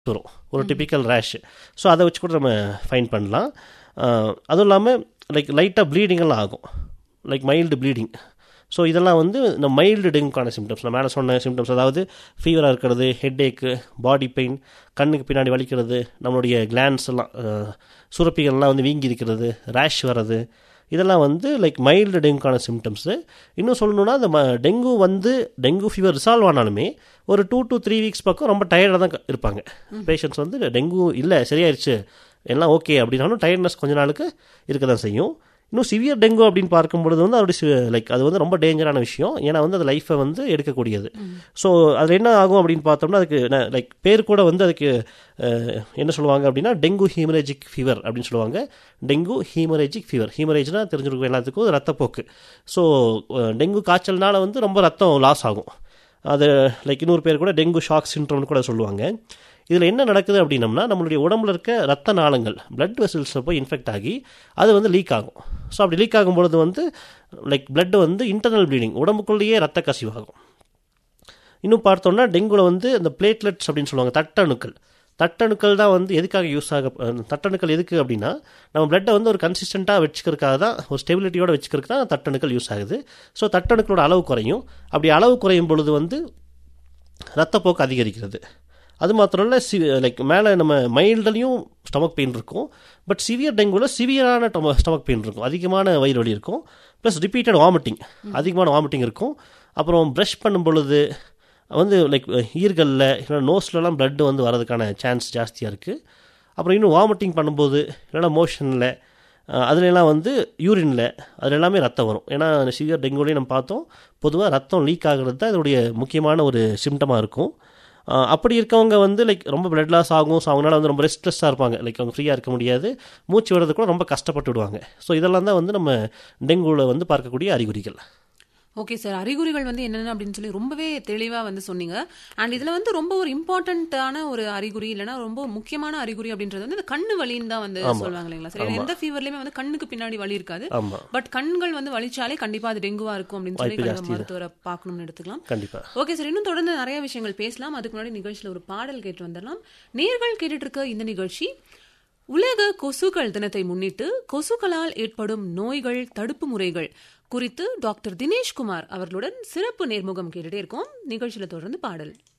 வரும் ஒரு typical ரேஷ் so அதை வச்சு கூட நம்ம ஃபைன் பண்ணலாம் அஹ், அதுவும் இல்லாமல் லைக் லைட்டாக ப்ளீடிங்கெல்லாம் ஆகும் லைக் மைல்டு ப்ளீடிங் ஸோ இதெல்லாம் வந்து இந்த மைல்டு டெங்குக்கான சிம்டம்ஸ் நான் மேலே சொன்ன சிம்டம்ஸ் அதாவது ஃபீவராக இருக்கிறது ஹெட் ஏக்கு பாடி பெயின் கண்ணுக்கு பின்னாடி வலிக்கிறது நம்மளுடைய கிளான்ஸ் எல்லாம் அஹ், சுரப்பிகள்லாம் வந்து வீங்கி இருக்கிறது ரேஷ் வர்றது இதெல்லாம் வந்து லைக் மைல்டு டெங்குக்கான சிம்டம்ஸு இன்னும் சொல்லணும்னா அந்த ம- டெங்கு வந்து டெங்கு ஃபீவர் ரிசால்வ் ஆனாலுமே ஒரு டூ to த்ரீ வீக்ஸ் பக்கம் ரொம்ப டயர்டாக தான் க- இருப்பாங்க பேஷண்ட்ஸ் வந்து டெங்கு இல்லை சரியாயிருச்சு எல்லாம் ஓகே அப்படின்னாலும் டயர்ட்னஸ் கொஞ்ச நாளுக்கு இருக்க தான் செய்யும் இன்னும் சிவியர் டெங்கு அப்படின்னு பார்க்கும்பொழுது வந்து அப்படி லைக் அது வந்து ரொம்ப டேஞ்சரான விஷயம் ஏன்னா வந்து அது லைஃப்பை வந்து எடுக்கக்கூடியது ஸோ அதில் என்ன ஆகும் அப்படின்னு பார்த்தோம்னா அதுக்கு லைக் பேர் கூட வந்து அதுக்கு அஹ், என்ன சொல்லுவாங்க அப்படின்னா டெங்கு ஹீமரேஜிக் ஃபீவர் அப்படின்னு சொல்லுவாங்க டெங்கு ஹீமரேஜிக் ஃபீவர் ஹீமரேஜ்னா தெரிஞ்சிருக்கும் எல்லாத்துக்கும் அது ரத்தப்போக்கு ஸோ டெங்கு காய்ச்சல்னால வந்து ரொம்ப ரத்தம் லாஸ் ஆகும் அது லைக் இன்னொரு பேர் கூட டெங்கு ஷாக் சின்ட்ரோம்னு கூட சொல்லுவாங்க இதில் என்ன நடக்குது அப்படின்னம்னா நம்மளுடைய உடம்புல இருக்க ரத்த நாளங்கள் blood வெசல்ஸில் போய் இன்ஃபெக்ட் ஆகி அது வந்து லீக் ஆகும் ஸோ அப்படி லீக் ஆகும்பொழுது வந்து லைக் blood வந்து இன்டர்னல் ப்ளீடிங் உடம்புக்குள்ளேயே ரத்த கசிவாகும் இன்னும் பார்த்தோம்னா டெங்குல வந்து இந்த பிளேட்லெட்ஸ் அப்படின்னு சொல்லுவாங்க தட்டணுக்கள் தட்டணுக்கள் தான் வந்து எதுக்காக யூஸ் ஆக அஹ், தட்டணுக்கள் எதுக்கு அப்படின்னா நம்ம பிளட்டை வந்து ஒரு கன்சிஸ்டண்ட்டாக வச்சுக்கிறதுக்காக தான் ஒரு ஸ்டெபிலிட்டியோட வச்சுக்கிறதுக்கு தான் தட்டணுக்கள் யூஸ் ஆகுது ஸோ தட்டணுக்களோட அளவு குறையும் அப்படி அளவு குறையும் பொழுது வந்து ரத்தப்போக்கு அதிகரிக்கிறது அது மாத்திரம் இல்லை சி லைக் மேலே நம்ம மைல்டுலையும் ஸ்டமக் பெயின் இருக்கும் பட் சிவியர் டெங்குவில் சிவியரான ஸ்டமக் பெயின் இருக்கும் அதிகமான வயிறு வலி இருக்கும் ப்ளஸ் ரிப்பீட்டட் வாமிட்டிங் அதிகமான வாமிட்டிங் இருக்கும் அப்புறம் ப்ரஷ் பண்ணும் பொழுது வந்து லைக் ஈர்களில் இல்லைனா நோஸ்லலாம் blood வந்து வரதுக்கான சான்ஸ் ஜாஸ்தியாக இருக்குது அப்புறம் இன்னும் வாமிட்டிங் பண்ணும்போது இல்லைனா மோஷனில் அதுலலாம் வந்து யூரினில் அதுல எல்லாமே ரத்தம் வரும் ஏன்னா சிவியர் டெங்குலேயும் நம்ம பார்த்தோம் பொதுவாக ரத்தம் லீக் ஆகுறது தான் இதோடைய முக்கியமான ஒரு சிம்டமாக இருக்கும் அஹ் அப்படி இருக்கவங்க வந்து லைக் ரொம்ப பிளட் லாஸ் ஆகும் ஸோ அவங்களால வந்து ரொம்ப ரெஸ்ட்லெஸ்ஸாக இருப்பாங்க லைக் அவங்க ஃப்ரீயாக இருக்க முடியாது மூச்சு விடுறது கூட ரொம்ப கஷ்டப்பட்டு விடுவாங்க ஸோ இதெல்லாம் தான் வந்து நம்ம டெங்குவில் வந்து பார்க்கக்கூடிய அறிகுறிகள் ஓகே சார் அறிகுறிகள் வந்து என்னென்ன அப்படின்னு சொல்லி ரொம்பவே தெளிவா வந்து சொன்னீங்க அண்ட் இதுல வந்து ரொம்ப ஒரு இம்பார்ட்டன்ட்டான ஒரு அறிகுறி இல்லைன்னா ரொம்ப முக்கியமான அறிகுறி அப்படின்றது வந்து இந்த கண்ணு வலின்னு தான் வந்து சொல்லுவாங்க இல்லைங்களா சார் எந்த ஃபீவர்லயுமே வந்து கண்ணுக்கு பின்னாடி வலி இருக்காது ஆமாம் பட் கண்கள் வந்து வலிச்சாலே கண்டிப்பா அது டெங்குவா இருக்கும் அப்படின்னு சொல்லி கண்டிப்பா மருத்துவரை பார்க்கணும்னு எடுத்துக்கலாம் கண்டிப்பாக ஓகே சார் இன்னும் தொடர்ந்து நிறைய விஷயங்கள் பேசலாம் அதுக்கு முன்னாடி நிகழ்ச்சியில் ஒரு பாடல் கேட்டு வந்துடலாம் நேர்கள் கேட்டுட்டு இருக்க இந்த நிகழ்ச்சி உலக கொசுக்கள் தினத்தை முன்னிட்டு கொசுக்களால் ஏற்படும் நோய்கள் தடுப்பு முறைகள் குறித்து டாக்டர் தினேஷ்குமார் அவர்களுடன் சிறப்பு நேர்முகம் கேட்டுட்டே இருக்கோம் நிகழ்ச்சியில தொடர்ந்து பாடல்